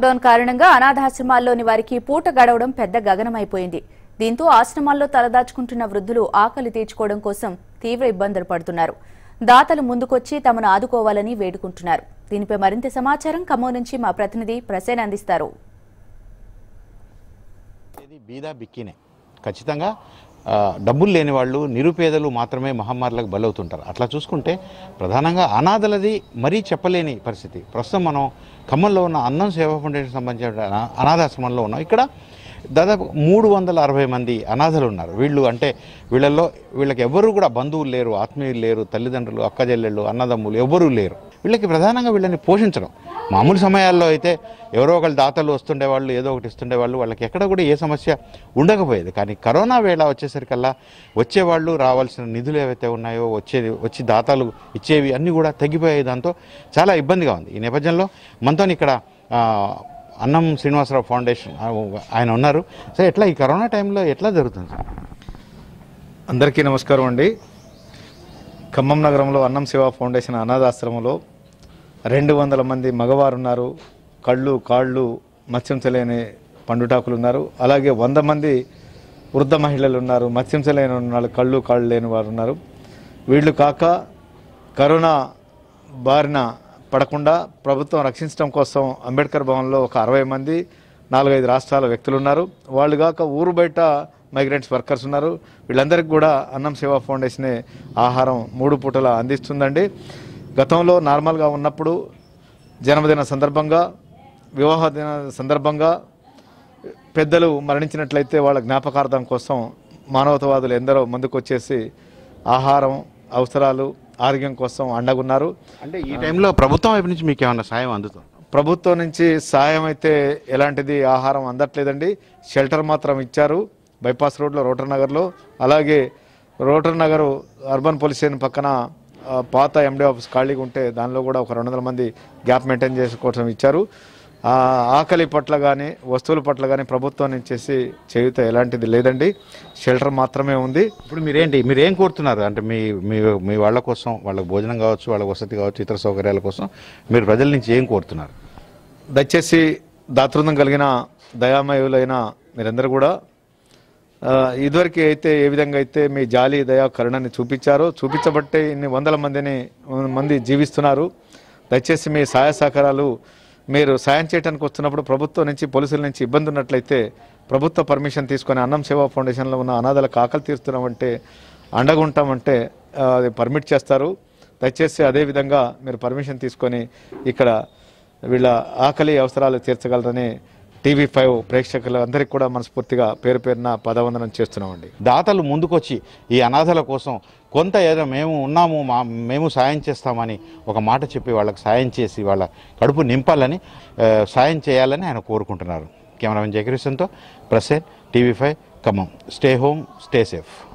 lockdown కారణంగా అనాథాశ్రమాల్లోని వారికి పూట గడవడం పెద్ద గగనమైపోయింది దీంతో ఆశ్రమాల్లో తలదాచుకుంటున్న వృద్ధులు ఆకలి తీర్చుకోవడం కోసం తీవ్ర ఇబ్బందులు పడుతున్నారు దాతలు ముందుకొచ్చి తమను ఆదుకోవాలని వేడుకుంటున్నారు దీనిపై మరింత సమాచారం ఖమ్మం నుంచి మా ప్రతినిధి ప్రసేన్ అందిస్తారు ఇది బీదా బిక్కినే ఖచ్చితంగా ఆ, డబ్బులు లేని వాళ్ళు నిరుపేదలు మాత్రమే మహమ్మారులకు బలవుతుంటారు అట్లా చూసుకుంటే ప్రధానంగా అనాథలది మరీ చెప్పలేని పరిస్థితి ప్రస్తుతం మనం ఖమ్మంలో ఉన్న అన్నం సేవా ఫౌండేషన్ సంబంధించిన అనా- అనాథాశ్రమంలో ఉన్నాం ఇక్కడ దాదాపు మూడు వందల అరవై మంది అనాథలు ఉన్నారు వీళ్ళు అంటే వీళ్ళల్లో వీళ్ళకి ఎవరు కూడా బంధువులు లేరు ఆత్మీయులు లేరు తల్లిదండ్రులు అక్కజెల్లెళ్ళు అన్నదమ్ములు ఎవరూ లేరు వీళ్ళకి ప్రధానంగా వీళ్ళని పోషించడం మామూలు సమయాల్లో అయితే ఎవరో ఒకళ్ళు దాతలు వస్తుండేవాళ్ళు ఏదో ఒకటి ఇస్తుండేవాళ్ళు వాళ్ళకి ఎక్కడ కూడా ఏ సమస్య ఉండకపోయేది కానీ కరోనా వేళ వచ్చేసరికల్లా వచ్చేవాళ్ళు రావాల్సిన నిధులు ఏవైతే ఉన్నాయో వచ్చేది వచ్చి దాతలు ఇచ్చేవి అన్నీ కూడా తగ్గిపోయాయి దాంతో చాలా ఇబ్బందిగా ఉంది ఈ నేపథ్యంలో మనతో ఇక్కడ ఆ, అన్నం శ్రీనివాసరావు ఫౌండేషన్ ఆ, ఆయన ఉన్నారు సో ఎట్లా ఈ కరోనా టైంలో ఎట్లా జరుగుతుంది సార్ అందరికీ నమస్కారం అండి ఖమ్మం నగరంలో అన్నం సేవా ఫౌండేషన్ అనాథాశ్రమంలో రెండు వందల మంది మగవారు ఉన్నారు కళ్ళు కాళ్ళు మత్స్యం తెలియని పండుటాకులు ఉన్నారు అలాగే వంద మంది వృద్ధ మహిళలు ఉన్నారు మత్స్యం తెలియని ఉన్నారు కళ్ళు కాళ్ళు లేని వారు ఉన్నారు వీళ్ళు కాక కరోనా బారిన పడకుండా ప్రభుత్వం రక్షించడం కోసం అంబేద్కర్ భవన్లో ఒక అరవై మంది నాలుగైదు రాష్ట్రాల వ్యక్తులు ఉన్నారు వాళ్ళు కాక ఊరు బయట మైగ్రెంట్స్ వర్కర్స్ ఉన్నారు వీళ్ళందరికీ కూడా అన్నం సేవా ఫౌండేషనే ఆహారం మూడు పూటల అందిస్తుందండి గతంలో నార్మల్గా ఉన్నప్పుడు జన్మదిన సందర్భంగా వివాహ దిన సందర్భంగా పెద్దలు మరణించినట్లయితే వాళ్ళ జ్ఞాపకార్థం కోసం మానవతావాదులు ఎందరో ముందుకు వచ్చేసి ఆహారం అవసరాలు ఆరోగ్యం కోసం అండగున్నారు అంటే ఈ టైంలో ప్రభుత్వం వైపు నుంచి మీకు ఏమైనా సాయం అందుతుంది ప్రభుత్వం నుంచి సాయం అయితే ఎలాంటిది ఆహారం అందట్లేదండి షెల్టర్ మాత్రం ఇచ్చారు బైపాస్ రోడ్లో రోటర్ నగర్లో అలాగే Rotary Nagar urban police station పక్కన ఆ, పాత ఎండి ఆఫీస్ ఖాళీగా ఉంటే దానిలో కూడా ఒక రెండు వందల మంది గ్యాప్ మెయింటైన్ చేసుకోవడం ఇచ్చారు ఆ, ఆకలి పట్ల కానీ వస్తువుల పట్ల కానీ ప్రభుత్వం నుంచి చేయుత ఎలాంటిది లేదండి షెల్టర్ మాత్రమే ఉంది ఇప్పుడు మీరేంటి మీరు ఏం కోరుతున్నారు అంటే మీ మీ మీ వాళ్ళ కోసం వాళ్ళకి భోజనం కావచ్చు వాళ్ళ వసతి కావచ్చు ఇతర సౌకర్యాల కోసం మీరు ప్రజల నుంచి ఏం కోరుతున్నారు దయచేసి దాతృందం కలిగిన దయామయులైన మీరందరూ కూడా ఆ, ఇదివరకు అయితే ఏ విధంగా అయితే మీ జాలి దయా కరుణని చూపించారో చూపించబట్టే ఇన్ని వందల మందిని మంది జీవిస్తున్నారు దయచేసి మీ సహాయ సహకారాలు మీరు సాయం చేయడానికి వస్తున్నప్పుడు ప్రభుత్వం నుంచి పోలీసుల నుంచి ఇబ్బంది ఉన్నట్లయితే ప్రభుత్వ పర్మిషన్ తీసుకొని అన్నం సేవా ఫౌండేషన్లో ఉన్న అనాథలకు ఆకలి తీరుస్తున్నామంటే అండగా ఉంటామంటే ఆ, అది పర్మిట్ చేస్తారు దయచేసి అదే విధంగా మీరు పర్మిషన్ తీసుకొని ఇక్కడ వీళ్ళ ఆకలి అవసరాలు తీర్చగలరని టీవీ ఫైవ్ ప్రేక్షకులు అందరికీ కూడా మనస్ఫూర్తిగా పేరు పేరున పదవందనం చేస్తున్నామండి దాతలు ముందుకొచ్చి ఈ అనాథల కోసం కొంత ఏదో మేము ఉన్నాము మా మేము సాయం చేస్తామని ఒక మాట చెప్పి వాళ్ళకి సాయం చేసి వాళ్ళ కడుపు నింపాలని ఆ, సాయం చేయాలని ఆయన కోరుకుంటున్నారు కెమెరామెన్ జయకృష్ణన్తో Prasen TV five Khammam stay home stay safe